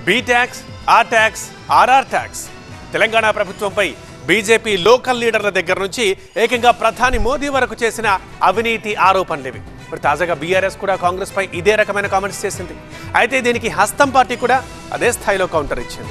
be tax ఆ tax RR tax Telangana ప్రభుత్వంపై BJP local లీడర్ల దగ్గర నుంచి ఏకంగా ప్రధాని మోదీ వరకు చేసిన అవినీతి ఆరోపణలేవి మరి తాజాగా బీఆర్ఎస్ కూడా కాంగ్రెస్ పై ఇదే రకమైన కామెంట్స్ చేసింది అయితే దీనికి హస్తం పార్టీ కూడా అదే స్థాయిలో కౌంటర్ ఇచ్చింది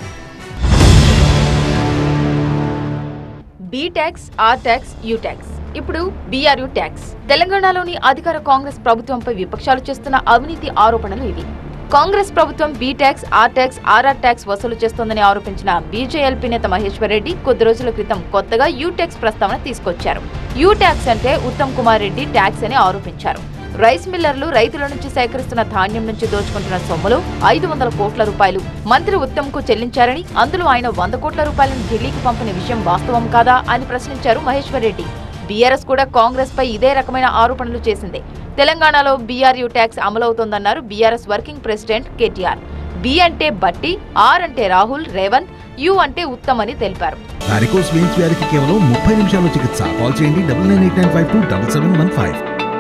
B tax R tax U tax ఇప్పుడు బీఆర్యూ ట్యాక్స్ తెలంగాణలోని అధికార కాంగ్రెస్ ప్రభుత్వంపై విపక్షాలు చేస్తున్న అవినీతి ఆరోపణలు ఇవి కాంగ్రెస్ ప్రభుత్వం B tax R tax RR tax వసూలు చేస్తోందని ఆరోపించిన బీజేఎల్పీ నేత మహేశ్వర్ రెడ్డి కొద్ది రోజుల క్రితం కొత్తగా యూ ట్యాక్స్ ప్రస్తావన తీసుకొచ్చారు యూ ట్యాక్స్ అంటే ఉత్తమ్ కుమార్ రెడ్డి ట్యాక్స్ అని ఆరోపించారు రైస్ మిల్లర్లు రైతుల నుంచి సేకరిస్తున్న ధాన్యం నుంచి దోచుకుంటున్న సొమ్ములు ఐదు వందల కోట్ల రూపాయలు మంత్రి ఉత్తమ్ కు చెల్లించారని అందులో ఆయన వంద కోట్ల రూపాయలను ఢిల్లీకి పంపిన విషయం వాస్తవం కాదా అని ప్రశ్నించారు మహేశ్వర్ రెడ్డి బీఆర్ఎస్ కూడా కాంగ్రెస్ పై ఇదే రకమైన ఆరోపణలు చేసింది తెలంగాణలో బీఆర్యూ ట్యాక్స్ అమలవుతోందన్నారు BRS working president KTR B అంటే బట్టి ఆర్ అంటే రాహుల్ రేవంత్ యు అంటే ఉత్తమ్ అని తెలిపారు వారికోస్ వెయిన్స్ వ్యాధికి కేవలం ముప్పై నిమిషాల్లో చికిత్స కాల్ చేయండి double nine eight nine five two double seven one five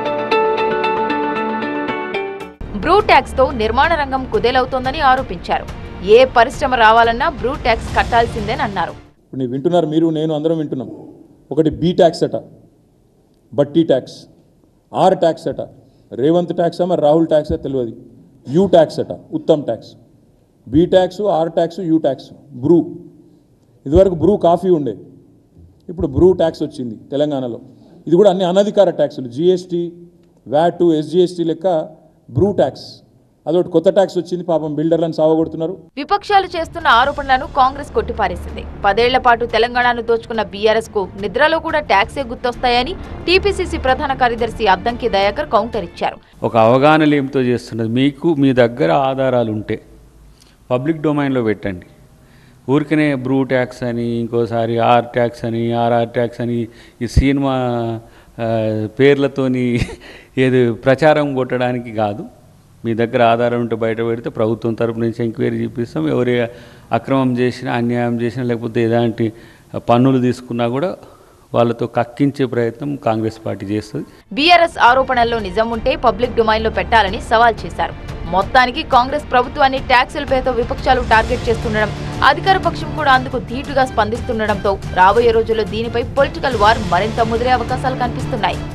Bru tax తో నిర్మాణ రంగం కుదేలవుతోందని ఆరోపించారు ఏ పరిశ్రమ రావాలన్నా బ్రూ ట్యాక్స్ కట్టాల్సిందేనన్నారు ఇప్పుడు ನೀವು వింటున్నారు మీరు నేను అందరం వింటున్నాం ఒకటి బీ ట్యాక్స్ అట బట్టి ట్యాక్స్ ఆర్ ట్యాక్స్ అట రేవంత్ ట్యాక్స్ మరి రాహుల్ ట్యాక్స్ తెలియదు యూ ట్యాక్స్ అట Uttam tax B tax R tax U tax Bru ఇదివరకు బ్రూ కాఫీ ఉండే ఇప్పుడు బ్రూ ట్యాక్స్ వచ్చింది తెలంగాణలో ఇది కూడా అన్ని అనధికార ట్యాక్సులు జిఎస్టీ వ్యాట్ ఎస్జిఎస్టీ లెక్క బ్రూ ట్యాక్స్ అదొకటి కొత్త ట్యాక్స్ వచ్చింది పాపం బిల్డర్లను సావగొడుతున్నారు విపక్షాలు చేస్తున్న ఆరోపణలను కాంగ్రెస్ కొట్టిపారేసింది పదేళ్ల పాటు తెలంగాణను దోచుకున్న బీఆర్ఎస్ కు నిద్రలో కూడా ట్యాక్సే గుర్తొస్తాయని టీపీసీసీ ప్రధాన కార్యదర్శి అద్దంకి దయాకర్ కౌంటర్ ఇచ్చారు ఒక అవగాహన లేమితో చేస్తున్నది మీకు మీ దగ్గర ఆధారాలు ఉంటే పబ్లిక్ డొమైన్లో పెట్టండి ఊరికనే బ్రూ ట్యాక్స్ అని ఇంకోసారి ఆర్ ట్యాక్స్ అని ఆర్ఆర్ ట్యాక్స్ అని ఈ సినిమా ఆ, పేర్లతోని ఏది ప్రచారం కొట్టడానికి కాదు మీ దగ్గర ఆధారం ఉంటే బయట పెడితే ప్రభుత్వం తరపు నుంచి ఎంక్వైరీ చూపిస్తాం ఎవరి అక్రమం చేసినా అన్యాయం చేసినా లేకపోతే ఎలాంటి పన్నులు తీసుకున్నా కూడా వాళ్ళతో కక్కించే ప్రయత్నం కాంగ్రెస్ పార్టీ చేస్తుంది బీఆర్ఎస్ ఆరోపణల్లో నిజం ఉంటే పబ్లిక్ డొమైన్లో పెట్టాలని సవాల్ చేశారు మొత్తానికి కాంగ్రెస్ ప్రభుత్వాన్ని ట్యాక్సుల పేరుతో విపక్షాలు టార్గెట్ చేస్తుండడం అధికార పక్షం కూడా అందుకు ధీటుగా స్పందిస్తుండడంతో రాబోయే రోజుల్లో దీనిపై పొలిటికల్ వార్ మరింత ముదిరే అవకాశాలు కనిపిస్తున్నాయి